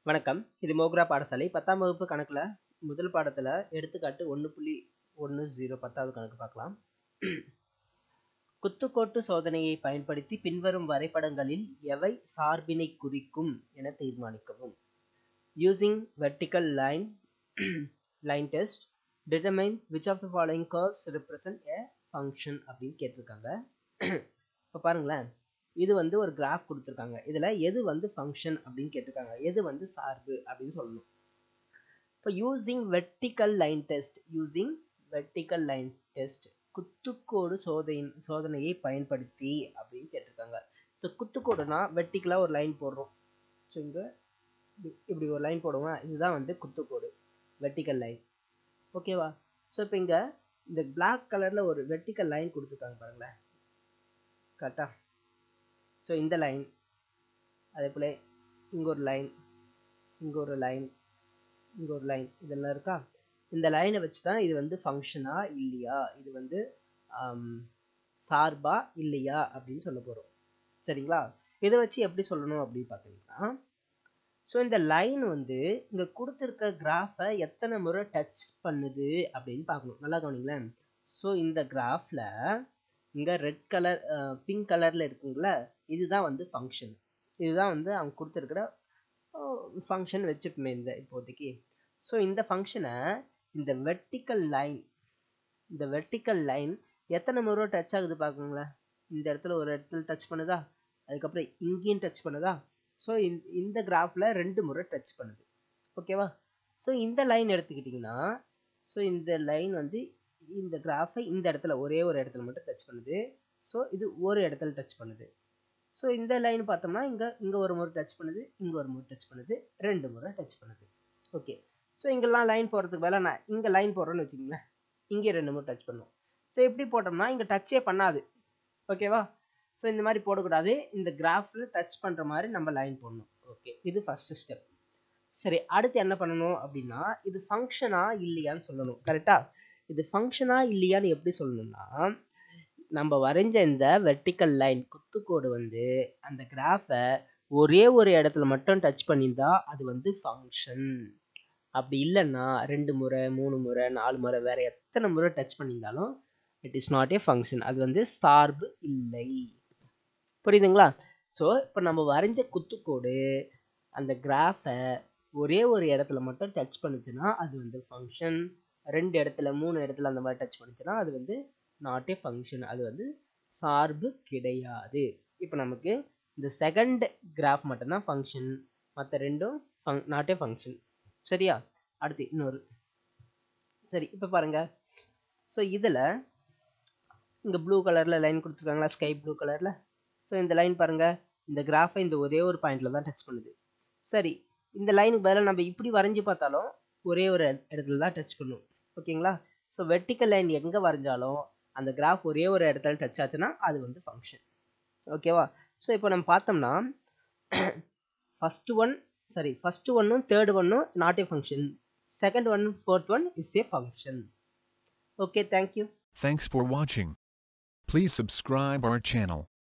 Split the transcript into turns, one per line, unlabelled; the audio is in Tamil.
வணக்கம் இது மோக்ரா பாடசாலை பத்தாம் வகுப்பு கணக்கில் முதல் பாடத்தில் எடுத்துக்காட்டு ஒன்று புள்ளி ஒன்று ஜீரோ பத்தாவது கணக்கு பார்க்கலாம் குத்துக்கோட்டு சோதனையை பயன்படுத்தி பின்வரும் வரைபடங்களில் எவை சார்பினை குறிக்கும் என தீர்மானிக்கவும் using vertical line line test determine which of the following curves represent a function அப்படின்னு கேட்டிருக்காங்க இப்போ பாருங்களேன் இது வந்து ஒரு கிராஃப் கொடுத்துருக்காங்க இதில் எது வந்து ஃபங்க்ஷன் அப்படின்னு கேட்டிருக்காங்க எது வந்து சார்பு அப்படின்னு சொல்லணும் இப்போ using vertical line test using vertical line test குத்துக்கோடு சோதனை சோதனையை பயன்படுத்தி அப்படின்னு கேட்டிருக்காங்க ஸோ குத்துக்கோடுனா வெர்டிக்கலாக ஒரு லைன் போடுறோம் ஸோ இங்கே இப்படி ஒரு லைன் போடுவோம் இதுதான் வந்து குத்துக்கோடு வெர்டிக்கல் லைன் ஓகேவா ஸோ இப்போ இங்கே இந்த பிளாக் கலரில் ஒரு வெர்டிக்கல் லைன் கொடுத்துருக்காங்க பாருங்களேன் கரெக்டாக ஸோ இந்த லைன் அதே போல் இங்கே ஒரு லைன் இங்கே ஒரு லைன் இங்கே ஒரு லைன் இதெல்லாம் இருக்கா இந்த லைனை வச்சு தான் இது வந்து ஃபங்க்ஷனா இல்லையா இது வந்து சார்பா இல்லையா அப்படின்னு சொல்ல போகிறோம் சரிங்களா இதை வச்சு எப்படி சொல்லணும் அப்படின்னு பார்த்தீங்கன்னா ஸோ இந்த லைன் வந்து இங்கே கொடுத்துருக்க கிராஃபை எத்தனை முறை டச் பண்ணுது அப்படின்னு பார்க்கணும் நல்லா கவனிங்களேன் ஸோ இந்த கிராஃபில் இங்கே ரெட் கலர் பிங்க் கலரில் இருக்குங்களா இதுதான் வந்து ஃபங்க்ஷன் இதுதான் வந்து அவங்க கொடுத்துருக்கிற ஃபங்க்ஷன் வச்சுப்போமே இந்த இப்போதைக்கு ஸோ இந்த ஃபங்க்ஷனை இந்த வெர்டிக்கல் லைன் இந்த வெர்டிக்கல் லைன் எத்தனை முறை டச் ஆகுது பார்க்குங்களேன் இந்த இடத்துல ஒரு இடத்துல டச் பண்ணுதா அதுக்கப்புறம் இங்கேயும் டச் பண்ணுதா ஸோ இந்த கிராஃபில் ரெண்டு முறை டச் பண்ணுது ஓகேவா ஸோ இந்த லைன் எடுத்துக்கிட்டிங்கன்னா ஸோ இந்த லைன் வந்து இந்த கிராஃபை இந்த இடத்துல ஒரே ஒரு இடத்துல மட்டும் டச் பண்ணுது ஸோ இது ஒரு இடத்துல டச் பண்ணுது ஸோ இந்த லைன் பார்த்தோம்னா இங்கே இங்கே ஒரு முறை டச் பண்ணுது இங்கே ஒரு முறை டச் பண்ணுது ரெண்டு முறை டச் பண்ணுது ஓகே ஸோ இங்கெல்லாம் லைன் போடுறதுக்கு பதிலாக நான் இங்கே லைன் போடுறோன்னு வச்சுக்கோங்களேன் இங்கே ரெண்டு முறை டச் பண்ணும் ஸோ எப்படி போட்டோம்னா இங்கே டச்சே பண்ணாது ஓகேவா ஸோ இந்த மாதிரி போடக்கூடாது இந்த கிராஃபில் டச் பண்ணுற மாதிரி நம்ம லைன் போடணும் ஓகே இது ஃபஸ்ட்டு ஸ்டெப் சரி அடுத்து என்ன பண்ணணும் அப்படின்னா இது ஃபங்க்ஷனா இல்லையான்னு சொல்லணும் கரெக்டாக இது ஃபங்க்ஷனா இல்லையான்னு எப்படி சொல்லணும்னா நம்ம வரைஞ்ச இந்த வெர்டிக்கல் லைன் குத்துக்கோடு வந்து அந்த கிராஃபை ஒரே ஒரு இடத்துல மட்டும் டச் பண்ணியிருந்தா அது வந்து ஃபங்க்ஷன் அப்படி இல்லைன்னா ரெண்டு முறை மூணு முறை நாலு முறை வேற எத்தனை முறை டச் பண்ணியிருந்தாலும் it is not a function அது வந்து சார்பு இல்லை புரியுதுங்களா ஸோ இப்போ நம்ம வரைஞ்ச குத்துக்கோடு அந்த கிராஃபை ஒரே ஒரு இடத்துல மட்டும் டச் பண்ணுச்சுன்னா அது வந்து ஃபங்க்ஷன் ரெண்டு இடத்துல மூணு இடத்துல அந்த மாதிரி டச் பண்ணுச்சுன்னா அது வந்து நாட் ஏ ஃபங்க்ஷன் அது வந்து சார்பு கிடையாது இப்போ நமக்கு இந்த செகண்ட் கிராஃப் மட்டும்தான் ஃபங்க்ஷன் மற்ற ரெண்டும் ஃபங் நாட் ஏ ஃபங்க்ஷன் சரியா அடுத்து இன்னொரு சரி இப்போ பாருங்க ஸோ இதில் இங்கே ப்ளூ கலரில் லைன் கொடுத்துருக்காங்களா ஸ்கை ப்ளூ கலரில் ஸோ இந்த லைன் பாருங்கள் இந்த கிராஃபை இந்த ஒரே ஒரு பாயிண்டில் தான் டச் பண்ணுது சரி இந்த லைனுக்கு பதிலாக நம்ம இப்படி வரைஞ்சி பார்த்தாலும் ஒரே ஒரு இடத்துல தான் டச் பண்ணும் ஓகேங்களா ஸோ வெர்டிக்கல் லைன் எங்கே வரைஞ்சாலும் அந்த கிராஃப் ஒரே ஒரு இடத்துல டச் ஆச்சுன்னா அது வந்து ஃபங்க்ஷன் ஓகேவா ஸோ இப்போ நம்ம பார்த்தோம்னா ஃபஸ்ட்டு ஒன் சாரி ஃபஸ்ட்டு ஒன்னும் தேர்ட் ஒன்னும் not a function second one fourth one is a function okay thank you
Thanks for watching. Please subscribe our channel.